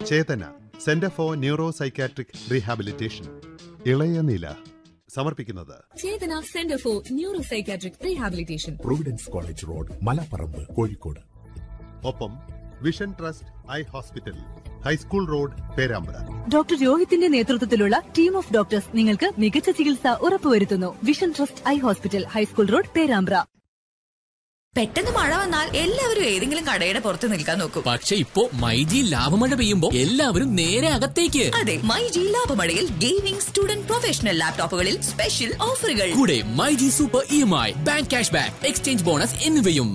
Chetana centre for neuro psychiatric rehabilitation ഇളയ നില സമർപ്പിക്കുന്നത് Chetana centre for neuro psychiatric rehabilitation Providence college road Malaparamba Kozhikode ഒപ്പം vision trust eye hospital high school road Perambra doctor രോഹിത്തിന്റെ നേതൃത്വത്തിലുള്ള team of doctors നിങ്ങൾക്ക് മികച്ച ചികിത്സ ഉറപ്പുവരുത്തുന്നു vision trust eye hospital high school road Perambra പെട്ടെന്ന് മഴ വന്നാൽ എല്ലാവരും ഏതെങ്കിലും കടയുടെ പുറത്ത് നിൽക്കാൻ നോക്കും പക്ഷെ ഇപ്പോ മൈജി ലാഭമഴ പെയ്യുമ്പോ എല്ലാവരും നേരെ അകത്തേക്ക് അതെ മൈ ജി ലാഭമഴയിൽ ഗെയിമിംഗ് സ്റ്റുഡന്റ് പ്രൊഫഷണൽ ലാപ്ടോപ്പുകളിൽ സ്പെഷ്യൽ ഓഫറുകൾ കൂടെ myG super E M I bank cash back exchange bonus എന്നിവയും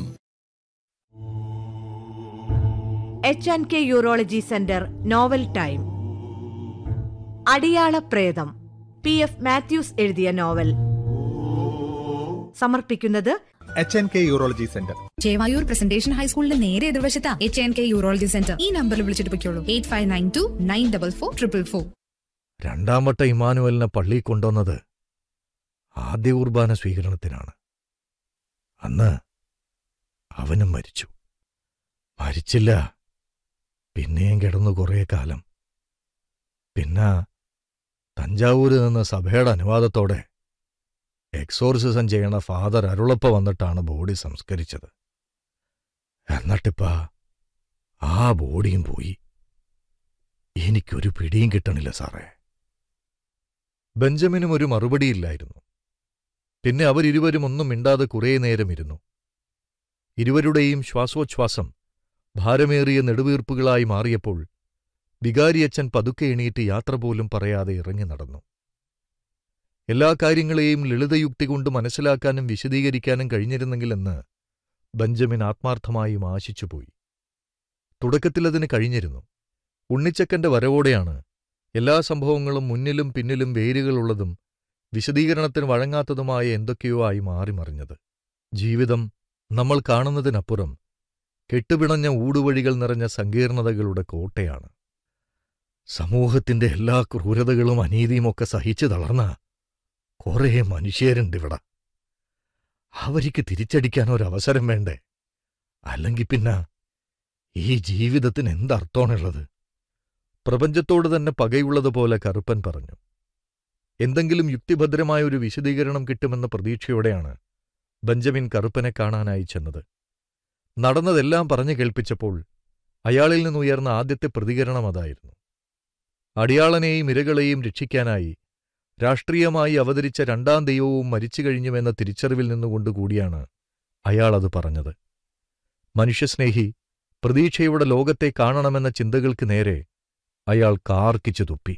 H and K urology centre novel time Adiyala Pretham P F Mathews എഴുതിയ നോവൽ സമർപ്പിക്കുന്നത് H N K urology centre Chevayur presentation ഹൈസ്കൂളിന്റെ നേരെ എതിർവശത്താ H N K urology centre ഈ നമ്പറിൽ വിളിച്ചിട്ട് പൊയ്ക്കോളൂ eight five nine two nine double four triple four രണ്ടാം വട്ട ഇമാനുവലിനെ പള്ളിയിൽ കൊണ്ടുവന്നത് ആദ്യ കുർബാന സ്വീകരണത്തിനാണ് അന്ന് അവനും മരിച്ചു മരിച്ചില്ല പിന്നെയും കിടന്നു കുറേ കാലം പിന്നെ തഞ്ചാവൂര് നിന്ന് സഭയുടെ അനുവാദത്തോടെ എക്സോർസിസം ചെയ്യണ ഫാദർ അരുളപ്പ വന്നിട്ടാണ് ബോഡി സംസ്കരിച്ചത് എന്നിട്ടിപ്പ ആ ബോഡിയും പോയി എനിക്കൊരു പിടിയും കിട്ടണില്ല സാറേ ബെഞ്ചമിനും ഒരു മറുപടിയില്ലായിരുന്നു പിന്നെ അവരിരുവരും ഒന്നും മിണ്ടാതെ കുറേ നേരം ഇരുന്നു ഇരുവരുടെയും ശ്വാസോച്ഛ്വാസം ഭാരമേറിയ നെടുവീർപ്പുകളായി മാറിയപ്പോൾ വികാരിയച്ഛൻ പതുക്കെ എണീറ്റ് യാത്ര പോലും പറയാതെ ഇറങ്ങി നടന്നു എല്ലാ കാര്യങ്ങളെയും ലളിതയുക്തി കൊണ്ട് മനസ്സിലാക്കാനും വിശദീകരിക്കാനും കഴിഞ്ഞിരുന്നെങ്കിലെന്ന് ബെഞ്ചമിൻ ആത്മാർത്ഥമായും ആശിച്ചുപോയി തുടക്കത്തിലതിന് കഴിഞ്ഞിരുന്നു ഉണ്ണിച്ചക്കന്റെ വരവോടെയാണ് എല്ലാ സംഭവങ്ങളും മുന്നിലും പിന്നിലും വേരുകളുള്ളതും വിശദീകരണത്തിന് വഴങ്ങാത്തതുമായ എന്തൊക്കെയോ ആയി മാറിമറിഞ്ഞത് ജീവിതം നമ്മൾ കാണുന്നതിനപ്പുറം കെട്ടുപിണഞ്ഞ ഊടുവഴികൾ നിറഞ്ഞ സങ്കീർണതകളുടെ കോട്ടയാണ് സമൂഹത്തിന്റെ എല്ലാ ക്രൂരതകളും അനീതിയുമൊക്കെ സഹിച്ചു തളർന്ന കുറേ മനുഷ്യരുണ്ടിവിടെ അവർക്ക് തിരിച്ചടിക്കാൻ ഒരവസരം വേണ്ടേ അല്ലെങ്കിൽ പിന്നെ ഈ ജീവിതത്തിന് എന്തർത്ഥമാണുള്ളത് പ്രപഞ്ചത്തോട് തന്നെ പകയുള്ളതുപോലെ കറുപ്പൻ പറഞ്ഞു എന്തെങ്കിലും യുക്തിഭദ്രമായ ഒരു വിശദീകരണം കിട്ടുമെന്ന പ്രതീക്ഷയോടെയാണ് ബെഞ്ചമിൻ കറുപ്പനെ കാണാനായി ചെന്നത് നടന്നതെല്ലാം പറഞ്ഞു കേൾപ്പിച്ചപ്പോൾ അയാളിൽ നിന്നുയർന്ന ആദ്യത്തെ പ്രതികരണം അതായിരുന്നു അടിയാളനെയും ഇരകളെയും രക്ഷിക്കാനായി രാഷ്ട്രീയമായി അവതരിച്ച രണ്ടാം ദൈവവും മരിച്ചു കഴിഞ്ഞുവെന്ന തിരിച്ചറിവിൽ നിന്നുകൊണ്ടുകൂടിയാണ് അയാളത് പറഞ്ഞത് മനുഷ്യസ്നേഹി പ്രതീക്ഷയുടെ ലോകത്തെ കാണണമെന്ന ചിന്തകൾക്ക് നേരെ അയാൾ കാർക്കിച്ചു തുപ്പി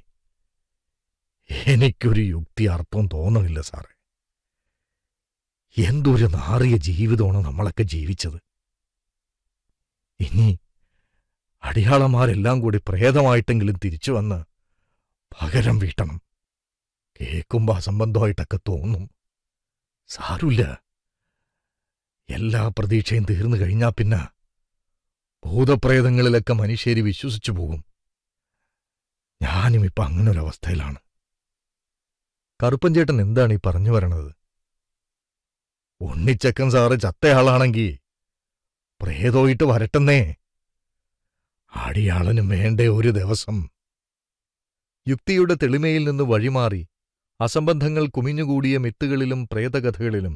എനിക്കൊരു യുക്തി അർത്ഥം തോന്നണില്ല സാറേ എന്തൊരു നാറിയ ജീവിതമാണ് നമ്മളൊക്കെ ജീവിച്ചത് ഇനി അടിയാളന്മാരെല്ലാം കൂടി പ്രേതമായിട്ടെങ്കിലും തിരിച്ചു വന്ന് പകരം വീട്ടണം കേൾക്കുമ്പോ അസംബന്ധമായിട്ടൊക്കെ തോന്നും സാരമില്ല എല്ലാ പ്രതീക്ഷയും തീർന്നു കഴിഞ്ഞാ പിന്നെ ഭൂതപ്രേതങ്ങളിലൊക്കെ മനുഷ്യര് വിശ്വസിച്ചു പോകും ഞാനും ഇപ്പൊ അങ്ങനൊരവസ്ഥയിലാണ് കറുപ്പൻചേട്ടൻ എന്താണ് ഈ പറഞ്ഞു വരണത് ഉണ്ണിച്ചക്കൻ സാറ് ചത്തയാളാണെങ്കി പ്രേതോയിട്ട് വരട്ടെന്നേ അടിയാളനും വേണ്ടേ ഒരു ദിവസം യുക്തിയുടെ തെളിമയിൽ നിന്ന് വഴിമാറി അസംബന്ധങ്ങൾ കുമിഞ്ഞുകൂടിയ മിത്തുകളിലും പ്രേതകഥകളിലും